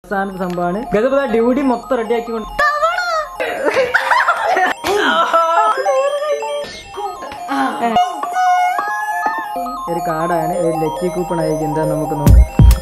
അവസാനത്തെ സംഭവമാണ് ഗതപത ഡ്യൂട്ടി മൊത്തം റെഡിയാക്കി കൊണ്ട് ഒരു കാർഡാണ് ഒരു ലക്കി കൂപ്പൺ ആയിരിക്കും എന്താ നമുക്ക് നോക്കാം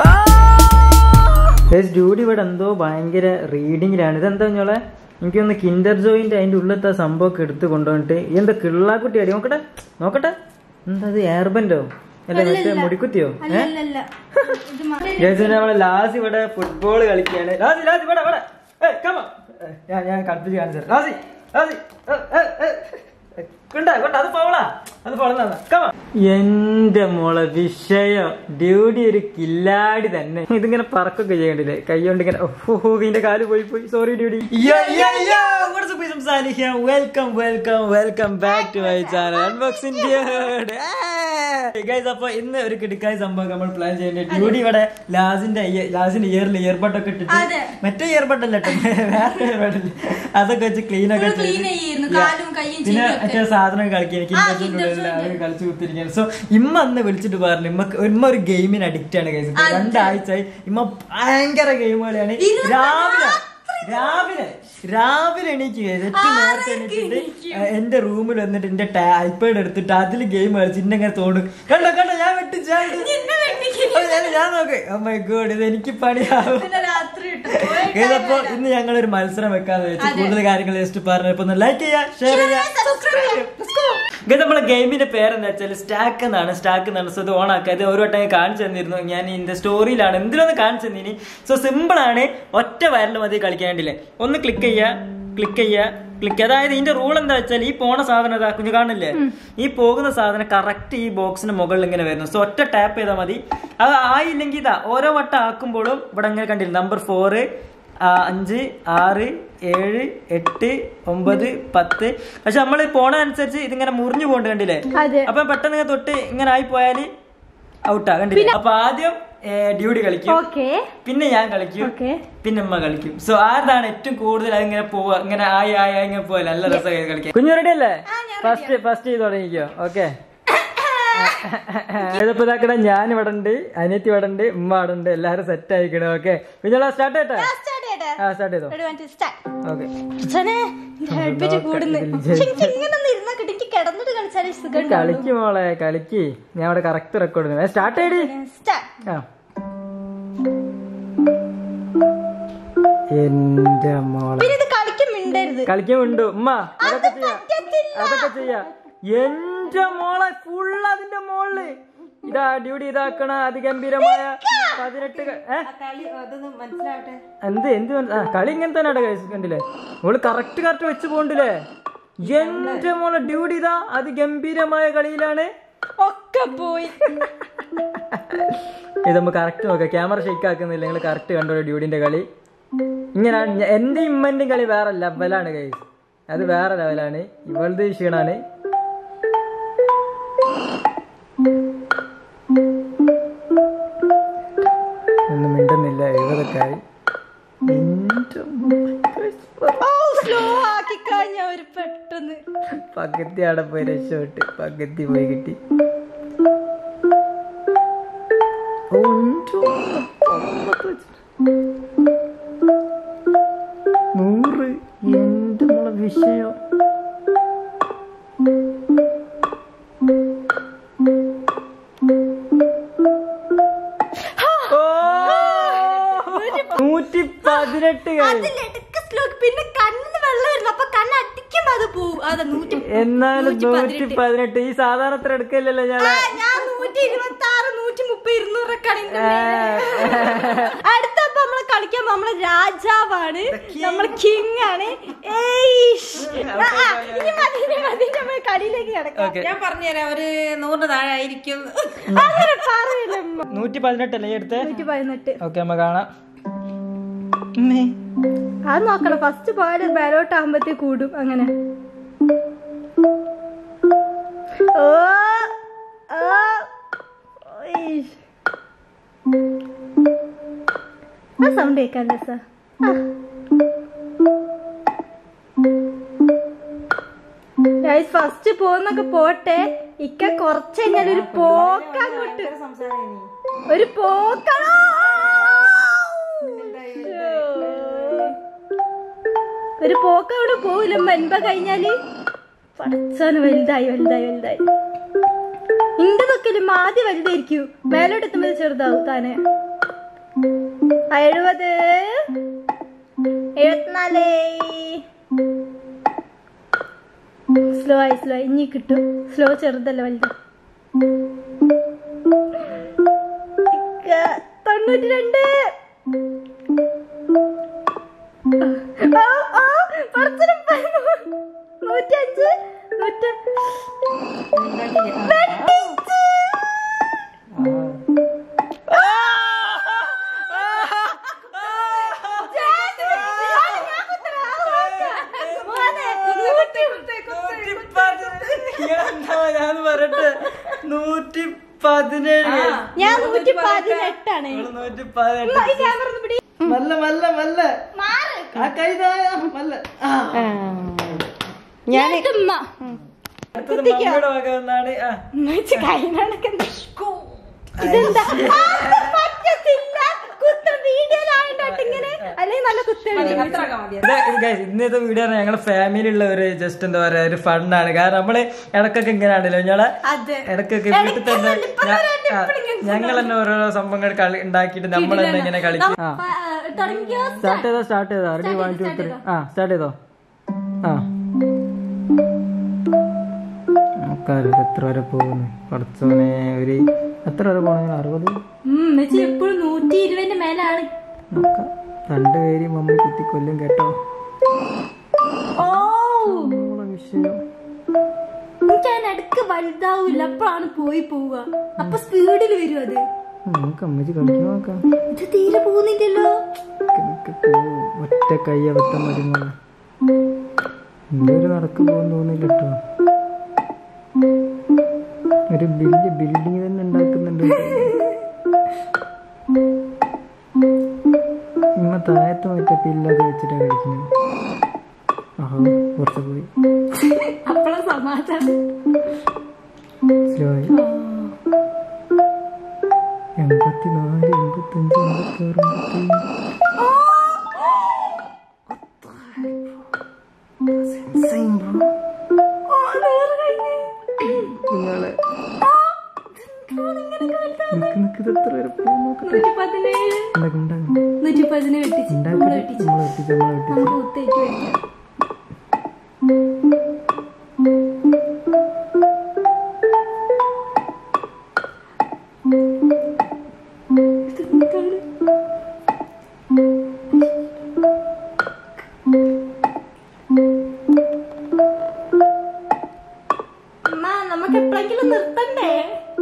ഡ്യൂട്ടി ഇവിടെ എന്തോ ഭയങ്കര റീഡിങ്ങിലാണ് ഇതെന്താ ഞങ്ങളെ എനിക്കൊന്ന് കിൻഡർ ജോയിന്റ് അതിന്റെ ഉള്ളിലത്തെ സംഭവമൊക്കെ എടുത്ത് കൊണ്ടുവന്നിട്ട് ഈ എന്താ കിള്ളാക്കുട്ടി അടി നോക്കട്ടെ നോക്കട്ടെ എന്താ അത് എയർബൻഡോ അല്ല മറ്റേ മുടിക്കുത്തിയോ ഏഹ് അല്ലല്ല ഇത് മ- ഗൈസ് നമ്മളെ ലാസി ഇവിടെ ഫുട്ബോൾ കളിക്കുകയാണ് ലാസി ലാസി ഇവിടെ ഇവിടെ ഏയ്, come on. ഏയ്, ഞാൻ ഞാൻ കൺഫ്യൂസ് കാണിച്ചു തരാം. ലാസി ലാസി ഏയ്, ഏയ്, ഏയ്. കൊണ്ട കൊണ്ട അത് പോളാ അത് പോളന്നാ കമ എന്റെ മോളെ വിഷയം ഡ്യൂട്ടി ഒരു കില്ലാടി തന്നെ ഇതിങ്ങനെ പറക്കൊക്കെ ചെയ്യണ്ടില്ലേ കൈ കൊണ്ട് ഇങ്ങനെ ഓഹോ ഇതിന്റെ കാല് പോയി പോയി sorry duty welcome welcome welcome back to my channel unboxing guys അപ്പൊ ഇന്ന് ഒരു കിടക്കായ സംഭവം നമ്മൾ പ്ലാൻ ചെയ്യുന്നത് ഡ്യൂട്ടി ഇവിടെ ലാസിന്റെ ear- ലാസിന്റെ ഇയറിൽ ഇയർബഡ് ഒക്കെ ഇട്ടിട്ട് അതെ. മറ്റേ ഇയർബഡ് അല്ല കേട്ടോ വേറെ earbud ഇല്ല. അതൊക്കെ വെച്ച് ക്ലീൻ ഒക്കെ Full clean ചെയ്ത് ചെയ്യായിരുന്നു. Yeah. കാലും കയ്യും പിന്നെ ചെവിയൊക്കെ. മറ്റേ സാധനം കളിക്കാൻ എനിക്ക് ആ, ഇതിന്റെ Kinder ഉള്ളിൽ Joy. അവര് കളിച്ചു കുത്തിരിക്കുകയാണ് സോ ഇമ്മ അന്ന് വിളിച്ചിട്ട് പറഞ്ഞു ഇമ്മക്ക് ഇമ്മ ഒരു ഗെയിമിന് അഡിക്റ്റ് ആണ് ഗൈസ് അതെ. രണ്ടാഴ്ചയായി ഇമ്മ ഭയങ്കര ഗെയിം കളിയാണ് ഇരുന്ന് രാവിലെ രാവിലെ രാവിലെ എണീക്ക് guys. ഏറ്റവും നേരത്തെ ആറരയ്ക്ക് എണീച്ചിട്ട് എണീക്കും. ഏഹ്, എന്റെ റൂമിൽ വന്നിട്ട് എന്റെ ഐപാഡ് എടുത്തിട്ട് അതിൽ ഗെയിം കളിച്ച് ഇന്നെ ഇങ്ങനെ തോന്നും കണ്ടോ കണ്ടോ ഞാൻ വെട്ടി ഞാൻ വെട്ടി. നിന്നെ വെട്ടിക്കില്ല. ഓ, ഞാൻ- ഞാൻ നോക്ക് ഓ മൈ ഗോഡ് ഇത് എനിക്ക് പണിയാവും പിന്നെ രാത്രി ഇട്ടു. Guys, അപ്പൊ ഇന്ന് ഞങ്ങൾ ഒരു മത്സരം വെക്കാന്ന് വെച്ച് അതെ. കൂടുതൽ കാര്യങ്ങൾ ജസ്റ്റ് പറഞ്ഞപ്പോ ഒന്ന് ലൈക്ക് ചെയ്യാ ഷെയർ ചെയ്യാ Subscribe ചെയ്യാം. Let's go. ഇത് നമ്മളെ ഗെയിമിന്റെ പേരെന്താ വെച്ചാൽ സ്റ്റാക്ക് എന്നാണ് സ്റ്റാക്ക് എന്നാണ് സോ ഇത് ഓൺ ആക്കുക ഇത് ഒരു വട്ടം കാണിച്ചു തന്നിരുന്നു ഞാൻ ഇതിന്റെ സ്റ്റോറിയിലാണ് എന്തിനൊന്ന് കാണിച്ചു തന്നിനി സോ സിമ്പിൾ ആണ് ഒറ്റ വയറിൽ മതി കളിക്കാൻ വേണ്ടിയില്ലേ ഒന്ന് ക്ലിക്ക് ചെയ്യുക ക്ലിക്ക് ചെയ്യുക ക്ലിക്ക് അതായത് ഇതിന്റെ റൂൾ എന്താ വെച്ചാൽ ഈ പോണ സാധനം ഇതാ കുഞ്ഞു കാണില്ലേ ഈ പോകുന്ന സാധനം കറക്റ്റ് ഈ ബോക്സിന് മുകളിൽ ഇങ്ങനെ വരുന്നു സോ ഒറ്റ ടാപ്പ് ചെയ്താൽ മതി അത് ആയില്ലെങ്കിൽ ഇതാ ഓരോ വട്ടം ആക്കുമ്പോഴും ഇവിടെ ഇങ്ങനെ കണ്ടില്ല നമ്പർ ഫോറ് അഞ്ച് ആറ് ഏഴ് എട്ട് ഒമ്പത് പത്ത് പക്ഷെ നമ്മൾ പോണ അനുസരിച്ച് ഇതിങ്ങനെ മുറിഞ്ഞു പോകണ്ട കണ്ടില്ലേ അതെ. അപ്പൊ പെട്ടെന്ന് ഇങ്ങനെ തൊട്ട് ഇങ്ങനെ ആയി പോയാല് ഔട്ടാ കണ്ടില്ലേ അപ്പൊ ആദ്യം ഡ്യൂട്ടി കളിക്കും ഓക്കെ പിന്നെ ഞാൻ കളിക്കും ഓക്കെ പിന്നെ ഉമ്മ കളിക്കും സോ ആരാണ് ഏറ്റവും കൂടുതൽ അതിങ്ങനെ പോവുക ഇങ്ങനെ ആയി ആയി ആയി ഇങ്ങനെ പോവല്ലേ നല്ല രസമായി കളിക്കാൻ കുഞ്ഞു റെഡി അല്ലേ ഫസ്റ്റ് ഫസ്റ്റ് ചെയ്ത് തുടങ്ങിക്കോ ഓക്കെ ഇതിപ്പോ ഇതാക്കണ ഞാൻ ഇവിടെ ഉണ്ട് അനിയത്തി ഇവിടെ ഉണ്ട് ഉമ്മ ഇവിടെ ഉണ്ട് എല്ലാരും സെറ്റ് ആയിക്കണേ ഓക്കെ കുഞ്ഞോളാ സ്റ്റാർട്ട് ചെയ്യട്ടെ ആ സ്റ്റാർട്ട് ചെയ്തോ ഓക്കെ ഹെൽപ്പിട്ട് കൂടുന്നു പക്ഷെ എനിക്ക് ഇങ്ങനെ ഒന്ന് ഇരുന്നാ കിട്ടും എനിക്ക് കിടന്നിട്ട് കളിച്ചാലേ സുഖം കളിക്ക് മോളെ കളിക്ക് ഞാൻ ഇവിടെ കറക്റ്റ് റെക്കോർഡ് സ്റ്റാർട്ട് ചെയ്തി ആ എന്റെ മോളെ പിന്നെ ഇത് കളിക്കും മിണ്ടരുത് കളിക്കുമുണ്ട് ഉമ്മ അതൊക്കെ ചെയ്യാ അതൊക്കെ ചെയ്യാ എന്റെ മോളെ ഫുൾ അതിന്റെ മോളില് ഇതാ ഡ്യൂട്ടി ഇതാക്കണ അതിഗംഭീരമായ പതിനെട്ട് ക- ഏ? എന്ത് എന്ത് മനസ്സി- ആ, കളി ഇങ്ങനെ തന്നെ കണ്ടില്ലേ ഓള് കറക്റ്റ് കറക്റ്റ് വെച്ച് പോണ്ടില്ലേ എന്റെ മോളെ ഡ്യൂട്ടി ഇതാ അതിഗംഭീരമായ കളിയിലാണ് ഒക്കെ പോയി ഇത് നമുക്ക് കറക്റ്റ് നോക്കാം ക്യാമറ ഷെയ്ക്ക് ആക്കുന്നില്ല നിങ്ങൾ കറക്റ്റ് കണ്ടോ ഡ്യൂഡിന്റെ കളി ഇങ്ങനെ എന്റെ ഇമ്മന്റെയും കളി വേറെ ലെവലാണ് കൈസ് അത് വേറെ ലെവലാണ് ഇവളത് ക്ഷീണാണ് ഒന്നും മിണ്ടുന്നില്ല എഴുപതൊക്കെ ആയി എന്റെ മോനെ guys, സ്ലോ ആക്കി കഴിഞ്ഞ ഒരു പെട്ടെന്ന് പകുതി അവിടെ പോയി രക്ഷപ്പെട്ട് പകുതി പോയി കിട്ടി ഓ, എന്റെ മോനെ, പമ്പത്ത് വെച്ചിട്ട്. നൂറ് എന്റെ മോളെ വിഷയം ഓ, നൂറ്റി പതിനെട്ട് കഴിഞ്ഞു അതിലിടക്ക് സ്ലോ പിന്നെ കണ്ണിന് വെള്ളം വരുന്നു അപ്പൊ കണ്ണ് അടിക്കുമ്പോ അത് പോവും അതെ നൂറ്റി എന്നാലും നൂറ്റി നൂറ്റി പതിനെട്ട് ഈ സാധാരണ അത്ര എടുക്കല്ലല്ലോ ഞാൻ ആ, ഞാൻ നൂറ്റി ഇരുപത്തി ആറ് നൂറ്റി മുപ്പത് ഇരുന്നൂറൊക്കെ അടുത്തപ്പോ നമ്മള് കളിക്കാൻ നമ്മള് രാജാവാണ് നമ്മള് കിങ് ആണ് ഏയ്ഷ്. ആ, ആ, ഇനി മതി, ഇനി മതി, നമ്മൾ കളിയിലേക്ക് കിടക്കാം ഓക്കെ ഞാൻ പറഞ്ഞുതരാം ഒരു നൂറിന് താഴെ ആയിരിക്കും അങ്ങനെ പറയില്ല ഉമ്മ. നൂറ്റി പതിനെട്ടല്ലേ ഈ എടുത്തേ നൂറ്റി പതിനെട്ട് ഓക്കെ നമ്മ കാണാം അത് നോക്കണം ഫസ്റ്റ് പോയാല് ബാലോട്ട് ആകുമ്പത്തേ കൂടും അങ്ങനെ ഓ ഓ ഓയ്ഷ്. ആ സൗണ്ട് കേൾക്കാൻ രസ ഫസ്റ്റ് പോകുന്നൊക്കെ പോട്ടെ ഇക്ക കുറച്ച് കഴിഞ്ഞാൽ ഒരു പോക്കങ്ങോട്ട് ഒരു പോക്കാണോ ഒരു പോക്ക് അവിടെ പോവില്ല മെൻപ കഴിഞ്ഞാല് പടച്ചാന് വലുതായി വലുതായി വലുതായി ഇന്റെ നോക്കലും ആദ്യം വലുതായിരിക്കും മേലോട്ട് എത്തുമ്പോൾ ചെറുതാവും താനെ ആ, എഴുപത് എഴുപത്തിനാല് സ്ലോ ആയി സ്ലോ ആയി ഇനി കിട്ടും സ്ലോ ചെറുതല്ല വലുത് ഇക്ക, തൊണ്ണൂറ്റി രണ്ട് ആ, ആ, പടച്ചോനെ, നൂറ്റഞ്ച് നൂറ്റ ഞാൻ പറയട്ടെ നൂറ്റി പതിനേഴ് ഞാൻ നൂറ്റി പതിനെട്ടാണ് നിങ്ങള് നൂറ്റി പതിനെട്ട് ഈ ക്യാമറ ഒന്ന് പിടി മല്ല മല്ല മല്ല മാറ് ആ കൈ തായ മല്ല ആ ഞാൻ അടുത്തത് മമ്മിയുടെ വക ഒന്നാണ് ആ ഇതെന്താ ആ, പറ്റത്തില്ല കുത്തം വീഡിയോയിലായോണ്ട് ഇങ്ങനെ അല്ലെങ്കിൽ നല്ല കുത്തുണ്ട് അത്രയൊക്കെ മതി ഇത് ഇത് guys, ഇന്നത്തെ വീഡിയോ ഞങ്ങളെ ഫാമിലിയുള്ള ഒരു ജസ്റ്റ് എന്താ പറയാ ഒരു ഫണ്ണാണ് കാരണം നമ്മള് ഇടക്കൊക്കെ ഇങ്ങനെയാണല്ലോ ഞങ്ങളെ അതെ ഇടക്കൊക്കെ വീട്ടിൽ തന്നെ ഞങ്ങൾ തന്നെ ഓരോരോ സംഭവങ്ങൾ കളി ഉണ്ടാക്കിയിട്ട് നമ്മൾ തന്നെ ഇങ്ങനെ കളിക്കും ആ തുടങ്ങിയോ സ്റ്റാർട്ട് ചെയ്തോ സ്റ്റാർട്ട് ചെയ്തോ റെഡി വൺ ടു ത്രീ ആ സ്റ്റാർട്ട് ചെയ്തോ ആ നമുക്കറിയില്ല എത്ര വരെ പോകുന്നു കുറച്ചോനെ ഒരു എത്ര വരെ പോകണമെങ്കിൽ അറുപത് മെച്ചി എപ്പോഴും നൂറ്റി ഇരുപതിന്റെ മേലാണ് നോക്കാം രണ്ടുപേരും മമ്മി കുത്തി കൊല്ലും കേട്ടോ ഓ നമ്മളെ വിഷയം എനിക്ക് അതിന് ഇടക്ക് വലുതാവൂല അപ്പോഴാണ് പോയി പോവുക അപ്പൊ സ്പീഡിൽ വരും അത് നമുക്ക് അമ്മച്ചി കളിക്കാൻ നോക്കാം ഇത് തീരെ പോകുന്നില്ലല്ലോ ഇതൊക്കെ പോവും ഒറ്റ കൈ അബദ്ധം വരുമ്പോൾ എന്റെ ഒരു നടക്ക് പോകുന്ന തോന്നില്ല കേട്ടോ ഒരു വലിയ ബിൽഡിംഗ് തന്നെ ഉണ്ടാക്കുന്നുണ്ട് ഇമ്മ താഴത്ത് മറ്റേ പില്ലൊക്കെ വെച്ചിട്ടാ കഴിക്കുന്നത് ആഹോ കുറച്ച് പോയി അപ്പോഴാ സമാധാനം സ്ലോ ആയി എൺപത്തിനാല് എൺപത്തഞ്ച് എൺപത്തി ആറ് എൺപത്തി നിങ്ങളെ നിക്ക് നിക്ക് ഇത് എത്ര വരെ പോകും നോക്കട്ടെ നൂറ്റി പതിനേഴ് ഉണ്ടാക്ക് ഉണ്ടാക്ക് നൂറ്റി പതിനേഴ് വെട്ടിച്ച് ഉണ്ടാക്കി നമ്മളെ വെട്ടിച്ച് നമ്മളെ വെട്ടിച്ച് നമുക്ക് കുത്തേറ്റ് വെക്കാം അമ്മ നമുക്ക് എപ്പോഴെങ്കിലും നിർത്തണ്ടേ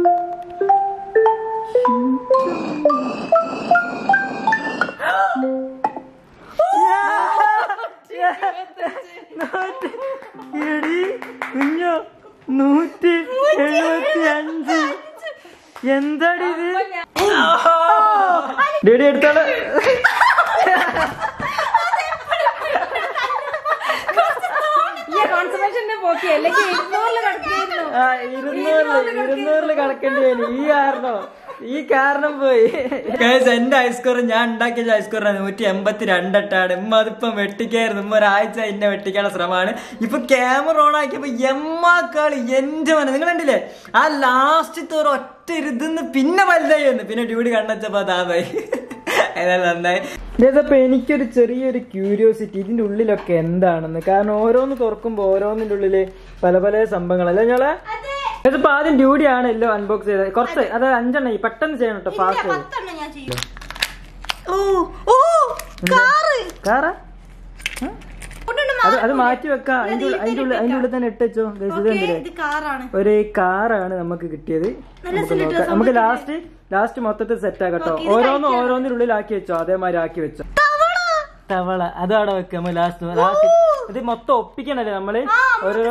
എടി കുഞ്ഞോ നൂറ്റി എഴുപത്തി അഞ്ച് എന്താടി ഇത് ഡേഡി എടുത്തോളെ ഈ കോൺസെൻട്രേഷന്റെ പോക്കി അല്ലെങ്കിൽ ഇരുന്നൂറില് കിടക്കുകയായിരുന്നു ആ ഇരുന്നൂറില് ഇരുന്നൂറില് കടക്കേണ്ടി വരും ഈ കാരണം ഈ കാരണം പോയി Guys, എന്റെ ഐസ്കോർ ഞാൻ ഉണ്ടാക്കിയ ഐസ്കോർ നൂറ്റി എൺപത്തി രണ്ടെട്ടാണ് ഉമ്മ അതിപ്പം വെട്ടിക്കായിരുന്നു ഉമ്മ ഒരാഴ്ച എന്നെ വെട്ടിക്കാനുള്ള ശ്രമമാണ് ഇപ്പൊ ക്യാമറ ഓൺ ആക്കിയപ്പോ എമ്മാക്കാളി എന്റെ മന നിങ്ങൾ കണ്ടില്ലേ ആ ലാസ്റ്റത്തെ ഒരു ഒറ്റ ഇരുന്ന് പിന്നെ വലുതായി വന്നു പിന്നെ ഡ്യൂട്ടി കണ്ണച്ചപ്പോ അതായി ഏതായാലും നന്നായി ഇതപ്പോ എനിക്കൊരു ചെറിയൊരു ക്യൂരിയോസിറ്റി ഇതിന്റെ ഉള്ളിലൊക്കെ എന്താണെന്ന് കാരണം ഓരോന്ന് തുറക്കുമ്പോ ഓരോന്നിന്റെ ഉള്ളില് പല പല സംഭവങ്ങളല്ലേ ഞങ്ങളെ ഇതിപ്പോ ആദ്യം ഡ്യൂട്ടി ആണല്ലോ അൺബോക്സ് ചെയ്തത് കുറച്ച് അത് അഞ്ചെണ്ണം ഈ പെട്ടെന്ന് ചെയ്യണം കേട്ടോ ഫാസ്റ്റ് പത്തെണ്ണം ഞാൻ ചെയ്യും ഓ ഓ കാറ് കാറാ കൊണ്ടുവന്ന് അത് മാ- അത് മാറ്റി വെക്കാം അതിന്റെ ഉള്ളിൽ അതിന്റെ ഉള്ളിൽ അതിന്റെ ഉള്ളിൽ തന്നെ ഇട്ട് വെച്ചോ ഗൈസ് ഇത് ഓക്കേ, കണ്ടില്ലേ ഇത് കാറാണ് ഒരു കാറാണ് നമുക്ക് കിട്ടിയത് നമുക്ക് നോക്കാം. നമുക്ക് ലാസ്റ്റ് ലാസ്റ്റ് മൊത്തത്തിൽ സെറ്റ് ആക്കട്ടോ ഓരോന്നും ഓരോന്നിനുള്ളിൽ ആക്കി വെച്ചോ അതേമാതിരി ആക്കി വെച്ചോ തവള അത് അവിടെ വെക്കാം ലാസ്റ്റ് ലാസ്റ്റ് ഇത് മൊത്തം ഒപ്പിക്കണല്ലേ നമ്മള് ആ, ഓരോരോ സെറ്റ് ചെയ്യണം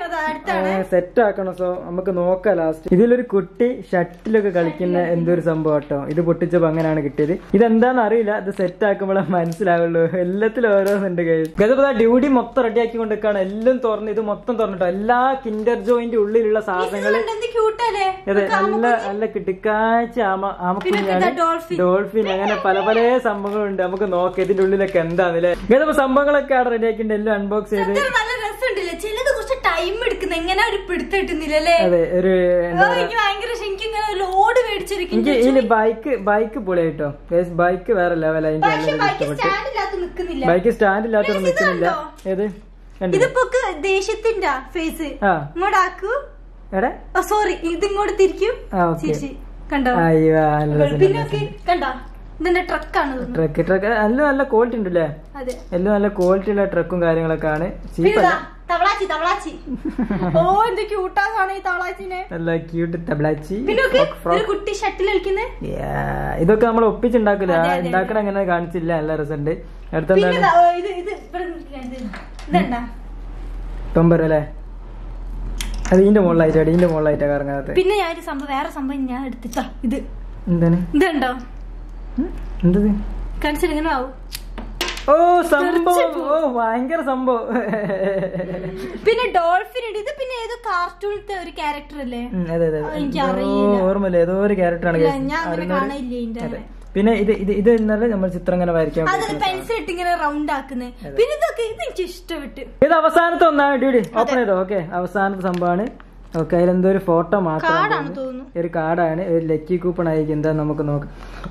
വരുന്നത് അടുത്താണ് സെറ്റ് ആക്കണം സോ നമുക്ക് നോക്കാം ലാസ്റ്റ് ഇതിലൊരു കുട്ടി ഷട്ടിലൊക്കെ കളിക്കുന്ന എന്തൊരു സംഭവം കേട്ടോ ഇത് പൊട്ടിച്ചപ്പോ അങ്ങനെയാണ് കിട്ടിയത് ഇതെന്താന്ന് അറിയില്ല ഇത് സെറ്റ് ആക്കുമ്പോഴേ മനസ്സിലാവുള്ളൂ എല്ലാത്തിലും ഓരോന്നുണ്ട് ഗതപ്പോ ഡ്യൂട്ടി മൊത്തം റെഡി ആക്കി കൊണ്ടിരിക്കുകയാണ് എല്ലാം തുറന്ന് ഇത് മൊത്തം തുറന്നിട്ടോ എല്ലാ കിൻഡർ ജോയിന്റെ ഉള്ളിലുള്ള സാധനങ്ങള് എന്ത് ക്യൂട്ടല്ലേ അതെ നല്ല നല്ല കിട്ടിക്കാഴ്ച ആമ ആമക്കുഞ്ഞാണ് ഡോൾഫിൻ ഡോൾഫിൻ അങ്ങനെ പല പല സംഭവങ്ങളുണ്ട് നമുക്ക് നോക്കാം ഇതിന്റെ ഉള്ളിലൊക്കെ എന്താന്നല്ലേ ഇങ്ങനത്തെ സംഭവങ്ങളൊക്കെ അവിടെ റെഡി ആക്കിയിട്ട് എല്ലാം അൺബോക്സ് ചെയ്ത് ഇത് നല്ല രസമുണ്ടല്ലേ ചിലത് കുറച്ച് ടൈം എടുക്കുന്ന എങ്ങനെ ഒരു പിടുത്തം കിട്ടുന്നില്ലല്ലേ അതെ ഒരു എന്താ ഓ, എനിക്ക് ഭയങ്കര ഇഷ്ടം. എനിക്ക് ഇങ്ങനെ ലോഡ് മേടിച്ചിരിക്കും എനിക്ക് ഇതില് ബൈക്ക് ബൈക്ക് പൊളിയായിട്ടോ ബൈക്ക് വേറെ ലെവൽ അതിന്റെ പക്ഷെ നല്ലത് ബൈക്ക് ഇഷ്ടപ്പെട്ടു സ്റ്റാൻഡ് ഇല്ലാത്ത നിക്കുന്നില്ല ബൈക്ക് സ്റ്റാൻഡ് ഇല്ലാത്തൊരു ഇത് നിൽക്കുന്നില്ല കണ്ടോ? ഏത് കണ്ടില്ലേ? ഇതിപ്പോ ദേഷ്യത്തിന്റെ ഫേസ് ആ ഇങ്ങോട്ടാക്കൂ എടെ സോറി ഇത് ഇങ്ങോട്ട് തിരിക്കും ആ ഓക്കെ ചിരിച്ച് കണ്ടോ അയ്യോ നല്ല പിന്നെ ഒക്കെ കണ്ടോ ഇതിന്റെ ട്രക്കാണ് തോന്നുന്നു ട്രക്ക് ട്രക്ക് എല്ലാം നല്ല ക്വാളിറ്റി ഉണ്ടല്ലേ അതെ എല്ലാം നല്ല ക്വാളിറ്റി ഉള്ള ട്രക്കും കാര്യങ്ങളൊക്കെ ആണ് പിന്നെ ചീപ്പല്ല ഇതാ, തവളാച്ചി തവളാച്ചി ഓ എന്ത് ക്യൂട്ടാണ് ഈ തവളാച്ചിനെ നല്ല ക്യൂട്ട് തബ്ലാച്ചി പിന്നെ ഒക്കെ ഒരു കുട്ടി ഷട്ടിൽ കളിക്കുന്നേ ഇതൊക്കെ നമ്മൾ ഒപ്പിച്ചുണ്ടാക്കില്ല ഉണ്ടാക്കണ അങ്ങനെ കാണിച്ചില്ല നല്ല രസമുണ്ട് പിന്നെ അടുത്തെന്താണ് ഇതാ, ഓ, ഇത് ഇത് ഇവിടെ നിൽക്കുന്നത്. ഇതെന്താ ടൊമ്പർ അല്ലേ അത് ഇതിന്റെ മുകളിലായിട്ട് അടിന്റെ മുകളിലായിട്ടാ കറങ്ങാത്ത പിന്നെ ഞാൻ ഒരു സംഭവം വേറെ സംഭവം ഞാൻ എടുത്തിട്ടാ ഇത് എന്താണ് ഇതുണ്ടോ ഉം? എന്തത് കാണിച്ചിട്ട് ഇങ്ങനെ ആവും ഓ സംഭവം ഓ ഭയങ്കര സംഭവം പിന്നെ ഡോൾഫിൻ ഉണ്ട് ഇത് പിന്നെ ഏതോ കാർട്ടൂണിലത്തെ ഒരു ക്യാരക്ടർ അല്ലേ ഉം, അതെ അതെ ആ, അതെ. എനിക്ക് ഓ, അറിയില്ല. ഓർമ്മയില്ല ഏതോ ഒരു ക്യാരക്ടറാണ് ഇല്ല, ഞാൻ അങ്ങനെ കാണില്ല ഇതിന്റെ പിന്നെ ഇത് ഇത് ഇത് ഇന്നലെ നമ്മൾ ചിത്രം ഇങ്ങനെ വരയ്ക്കാൻ അതിൽ പറ്റുന്ന പെൻസിൽ ഇട്ട് ഇങ്ങനെ റൗണ്ട് ആക്കുന്നത് പിന്നെ ഇതൊക്കെ ഇത് എനിക്ക് ഇഷ്ടപ്പെട്ട് ഇത് അവസാനത്തെ ഒന്നാണ് ഡ്യൂഡി ഓപ്പൺ ചെയ്തോ ഓക്കെ അവസാനത്തെ സംഭവമാണ് ഓക്കെ അതിലെന്തോ ഒരു ഫോട്ടോ മാത്രം കാർഡാണ് തോന്നുന്നു ഒരു കാർഡാണ് ഒരു ലക്കി കൂപ്പൺ ആയിരിക്കും എന്താ നമുക്ക് നോക്കാം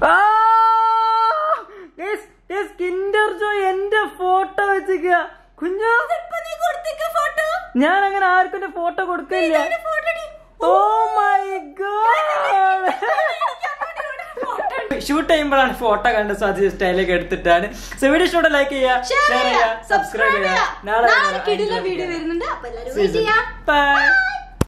കിൻഡർ ജോയ് എന്റെ ഫോട്ടോ വെച്ചിക്കുക കുഞ്ഞു ഫോട്ടോ ഞാൻ അങ്ങനെ ആർക്കും ഫോട്ടോ കൊടുക്കില്ല ഓ മൈ ഗോഡ് ഷൂട്ട് ചെയ്യുമ്പോഴാണ് ഫോട്ടോ കണ്ട് സോ അത് ജസ്റ്റ് അതിലേക്ക് എടുത്തിട്ടാണ് സോ വീഡിയോ ഇഷ്ടപ്പെട്ട ലൈക്ക് ചെയ്യുക ഷെയർ ചെയ്യുക സബ്സ്ക്രൈബ് ചെയ്യുക നാളെ നാളെ കിടില വീഡിയോ വരുന്നുണ്ട് അപ്പൊ എല്ലാവരും വെയിറ്റ് ചെയ്യാം ബൈ